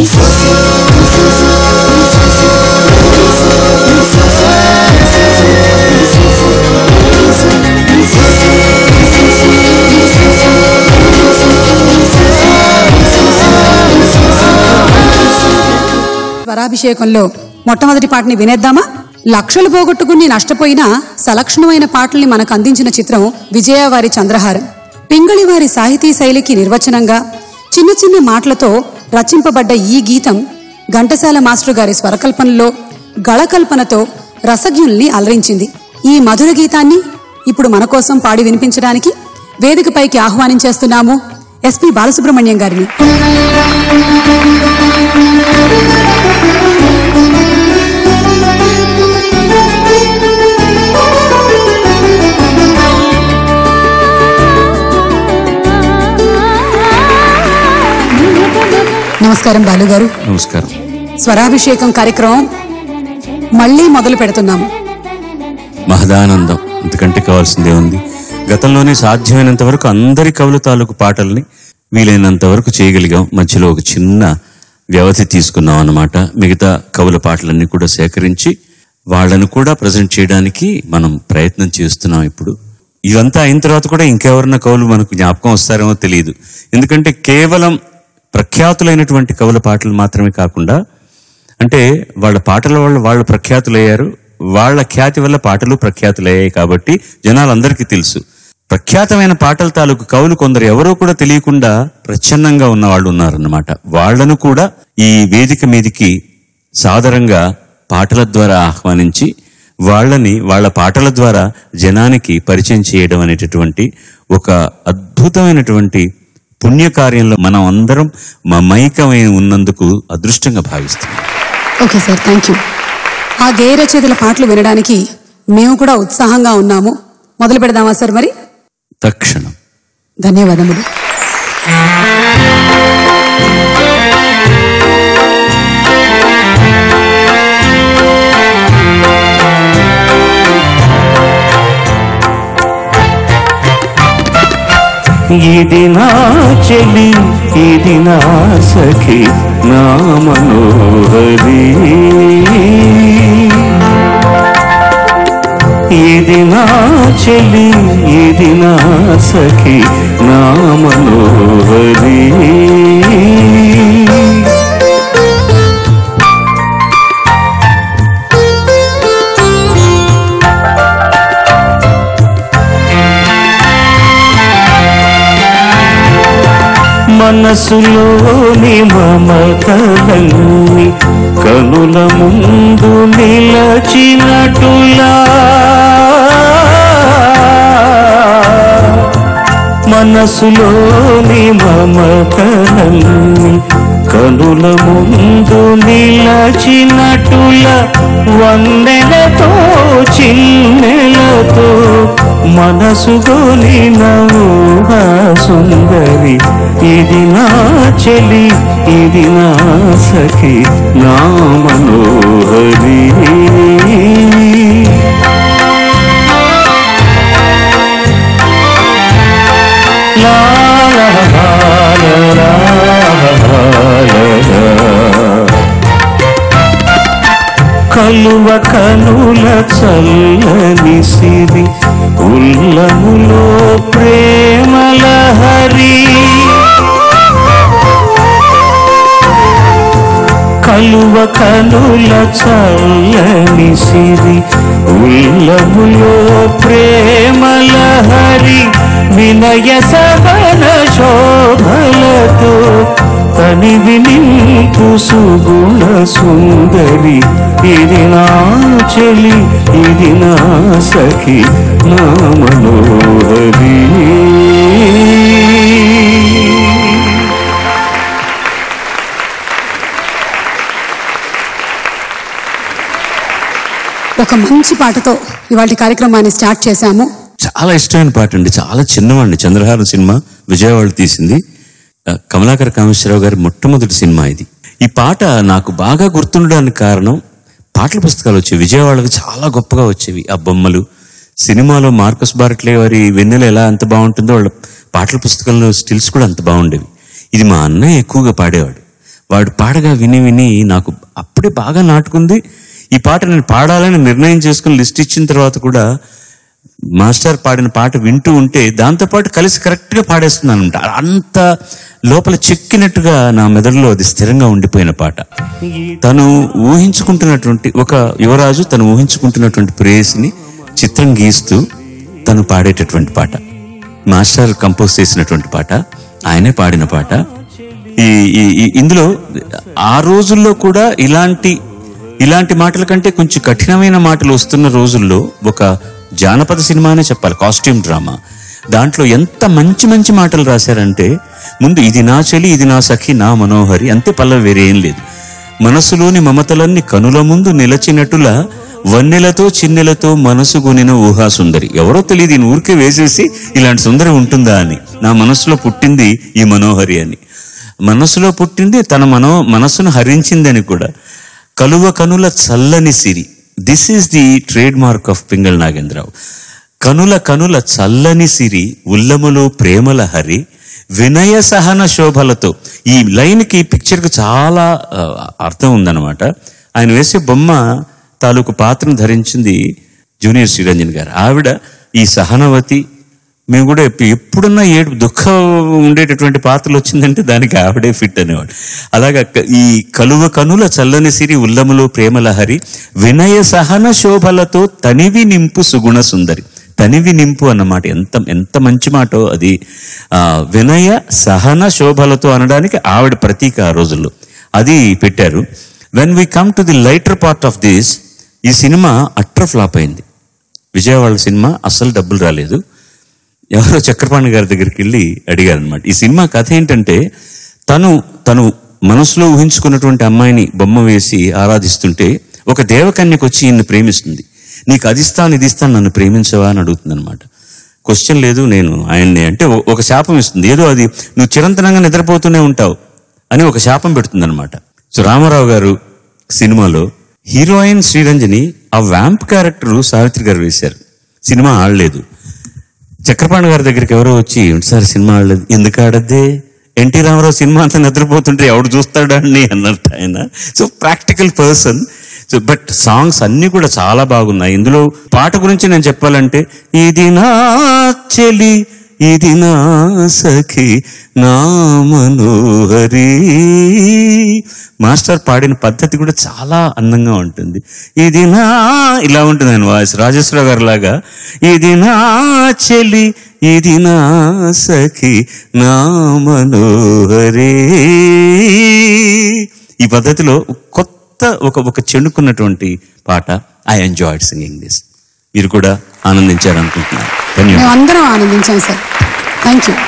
స్వరాభిషేకంలో మొట్టమొదటి పాటని వినేద్దామా లక్షలు పోగొట్టుకుని నష్టపోయినా సలక్షణమైన పాటల్ని మనకు అందించిన చిత్రం విజయవారి చంద్రహారం పింగళి వారి సాహితీ శైలికి నిర్వచనంగా చిన్న చిన్న మాటలతో రచింపబడ్డ ఈ గీతం ఘంటసాల మాస్టర్ గారి స్వరకల్పనలో గళకల్పనతో రసజ్ఞుల్ని అలరించింది ఈ మధుర గీతాన్ని ఇప్పుడు మన కోసం పాడి వినిపించడానికి వేదికపైకి ఆహ్వానించేస్తున్నాము ఎస్పి బాలసుబ్రహ్మణ్యం గారిని నమస్కారం బాలు గారు నమస్కారం స్వరాభిషేకం కార్యక్రమం మళ్ళీ మొదలు పెడుతున్నాము మహదానందం ఇంతకంటే కావాల్సిందే ఉంది గతంలోనే సాధ్యమైనంత వరకు అందరి కవుల తాలూకు పాటల్ని వీలైనంత వరకు చేయగలిగాం మధ్యలో ఒక చిన్న వ్యవధి తీసుకున్నాం అన్నమాట మిగతా కవుల పాటలన్నీ కూడా సేకరించి వాళ్ళను కూడా ప్రజెంట్ చేయడానికి మనం ప్రయత్నం చేస్తున్నాం ఇప్పుడు ఇదంతా అయిన తర్వాత కూడా ఇంకెవరన్నా కవులు మనకు జ్ఞాపకం వస్తారేమో తెలియదు ఎందుకంటే కేవలం ప్రఖ్యాతులైనటువంటి కవుల పాటలు మాత్రమే కాకుండా అంటే వాళ్ళ పాటల వల్ల వాళ్ళు ప్రఖ్యాతులయ్యారు వాళ్ళ ఖ్యాతి వల్ల పాటలు ప్రఖ్యాతులయ్యాయి కాబట్టి జనాలందరికీ తెలుసు ప్రఖ్యాతమైన పాటల తాలూకు కవులు కొందరు ఎవరో కూడా తెలియకుండా ప్రచ్ఛన్నంగా ఉన్న వాళ్ళు ఉన్నారన్నమాట వాళ్ళను కూడా ఈ వేదిక మీదికి సాదరంగా పాటల ద్వారా ఆహ్వానించి వాళ్ళని వాళ్ళ పాటల ద్వారా జనానికి పరిచయం చేయడం అనేటటువంటి ఒక అద్భుతమైనటువంటి పుణ్యకార్యంలో మనం అందరం మమైకమై ఉన్నందుకు అదృష్టంగా భావిస్తున్నాం ఓకే సార్ థ్యాంక్ యూ ఆ గేయ రచయితల పాటలు వినడానికి మేము కూడా ఉత్సాహంగా ఉన్నాము మొదలు పెడదామా సార్ మరి తక్షణం ధన్యవాదములు ఇది నా చెలి ఇది నా సఖి నా మనోహరి ఇది నా చెలి ఇది నా సఖి నా మనోహరి మనసులోని మమతలన్నీ కనుల ముందు నిలచినటులా మనసులోని మమతలన్నీ కనుల ముందు నిలచినటుల వందెలతో చిన్నెలతో మనసుగోని నవ్వుగా సుందరి ఇది నా చెలి ఇది నా సఖి నా మనోహరి లా లా లా లా లా లా లా. కలువ కనుల చల్లని సిరి ఉల్లములో ప్రేమలహరి కలువ కనుల చల్లని సిరి ఉల్లములో ప్రేమలహరి వినయ సవన శోభలతో తనివి నింపు సుగుణ సుందరి ఇది నా చెలి ఇది నా సఖి నా మనోహరి ఒక మంచి పాటతో ఇవాళ కార్యక్రమాన్ని స్టార్ట్ చేశాము చాలా ఇష్టమైన పాట అండి చాలా చిన్నవాడిని చంద్రహారం సినిమా విజయవాడ తీసింది ఆ, కమలాకర కామేశ్వరరావు గారి మొట్టమొదటి సినిమా ఇది ఈ పాట నాకు బాగా గుర్తుండడానికి కారణం పాటల పుస్తకాలు వచ్చేవి విజయవాడకి చాలా గొప్పగా వచ్చేవి ఆ బొమ్మలు సినిమాలో మార్కస్ బారట్లే వారి వెన్నెల ఎలా ఎంత బాగుంటుందో వాళ్ళ పాటల పుస్తకంలో స్టిల్స్ కూడా అంత బాగుండేవి ఇది మా అన్నయ్య ఎక్కువగా పాడేవాడు వాడు పాడగా విని విని నాకు అప్పుడే బాగా నాటుకుంది ఈ పాట నేను పాడాలని నిర్ణయం చేసుకుని లిస్ట్ ఇచ్చిన తర్వాత కూడా మాస్టర్ పాడిన పాట వింటూ ఉంటే దాంతోపాటు కలిసి కరెక్ట్గా పాడేస్తున్నాను అనమాట అంత లోపల చెక్కినట్టుగా నా మెదడులో అది స్థిరంగా ఉండిపోయిన పాట తను ఊహించుకుంటున్నటువంటి ఒక యువరాజు తను ఊహించుకుంటున్నటువంటి ప్రేయస్ని చిత్రం గీస్తూ తను పాడేటటువంటి పాట మాస్టర్ కంపోజ్ చేసినటువంటి పాట ఆయనే పాడిన పాట ఈ ఈ- ఈ- ఇందులో ఆ రోజుల్లో కూడా ఇలాంటి ఇలాంటి మాటల కంటే కొంచెం కఠినమైన మాటలు వస్తున్న రోజుల్లో ఒక జానపద సినిమానే చెప్పాలి కాస్ట్యూమ్ డ్రామా దాంట్లో ఎంత మంచి మంచి మాటలు రాశారంటే ముందు ఇది నా చెలి ఇది నా సఖి నా మనోహరి అంతే పల్లవి వేరే ఏం లేదు మనసులోని మమతలన్నీ కనుల ముందు నిలచినట్టులా వన్నెలతో చిన్నెలతో మనసు కొనిన ఊహా సుందరి ఎవరో తెలియదు ఈయన ఊరికే వేసేసి ఇలాంటి సుందరి ఉంటుందా అని నా మనసులో పుట్టింది ఈ మనోహరి అని మనసులో పుట్టింది తన మనో మనసును హరించిందని కూడా కలువ కనుల చల్లని సిరి this is the trade mark of Pingala Nagendrarao కనుల కనుల చల్లని సిరి ఉల్లములో ప్రేమల హరి వినయ సహన శోభలతో ఈ లైన్కి పిక్చర్కి చాలా ఆ, అర్థం ఉందన్నమాట ఆయన వేసే బొమ్మ తాలూకు పాత్రను ధరించింది జూనియర్ శ్రీరంజన్ గారు ఆవిడ ఈ సహనవతి మేము కూడా ఎప్పు- ఎప్పుడున్నా ఏడు దుఃఖం ఉండేటటువంటి పాత్రలు వచ్చిందంటే దానికి ఆవిడే ఫిట్ అనేవాడు అలాగా క- ఈ కలువ కనుల చల్లని సిరి ఉల్లములో ప్రేమలహరి వినయ సహన శోభలతో తనివి నింపు సుగుణ సుందరి తనివి నింపు అన్నమాట ఎంత ఎంత మంచి మాటో అది ఆ వినయ సహన శోభలతో అనడానికి ఆవిడ ప్రతీక ఆ రోజుల్లో అది పెట్టారు when we come to the lighter part of this ఈ సినిమా అట్టర్ ఫ్లాప్ అయింది విజయవాడ సినిమా అస్సలు డబ్బులు రాలేదు ఎవరో చక్రపాణి గారి దగ్గరికి వెళ్ళి అడిగారు అనమాట ఈ సినిమా కథ ఏంటంటే తను తను మనసులో ఊహించుకున్నటువంటి అమ్మాయిని బొమ్మ వేసి ఆరాధిస్తుంటే ఒక దేవకన్యకు వచ్చి ఈయన్ని ప్రేమిస్తుంది నీకు అది ఇస్తాను ఇది ఇస్తాను నన్ను ప్రేమించవా అని అడుగుతుంది అనమాట క్వశ్చన్ లేదు నేను ఆయన్ని అంటే ఒ- ఒక శాపం ఇస్తుంది ఏదో అది నువ్వు చిరంతనంగా నిద్రపోతూనే ఉంటావు అని ఒక శాపం పెడుతుంది అనమాట సో రామారావు గారు సినిమాలో హీరోయిన్ శ్రీరంజని ఆ వ్యాంప్ క్యారెక్టర్ సావిత్రి గారు వేశారు సినిమా ఆడలేదు చక్రపాణి గారి దగ్గరికి ఎవరో వచ్చి "ఏంటి సార్ సినిమా ఆడలేదు ఎందుకు ఆడద్దే ఎన్టీ రామారావు సినిమా అంతా నిద్రపోతుంటే ఎవడు చూస్తాడండి అన్నట్టు ఆయన so practical person so but songs అన్ని కూడా చాలా బాగున్నాయి ఇందులో పాట గురించి నేను చెప్పాలంటే ఇది నా చెలి ఇది నా సఖి నా మనోహరి మాస్టర్ పాడిన పద్ధతి కూడా చాలా అందంగా ఉంటుంది ఇది నా ఇలా ఉంటుంది ఆయన వాయిస్ రాజేశ్వరరావు గారి లాగా ఇది నా చెలి ఇది నా సఖి నా మనోహరి ఈ పద్ధతిలో కొత్త ఒక ఒక చెణుకున్నటువంటి పాట ఐ ఎంజాయిడ్ సింగింగ్ దిస్ మీరు కూడా ఆనందించారనుకుంటున్నాను ధన్యవాదాలు మేమందరం ఆనందించాం సార్ థ్యాంక్ యూ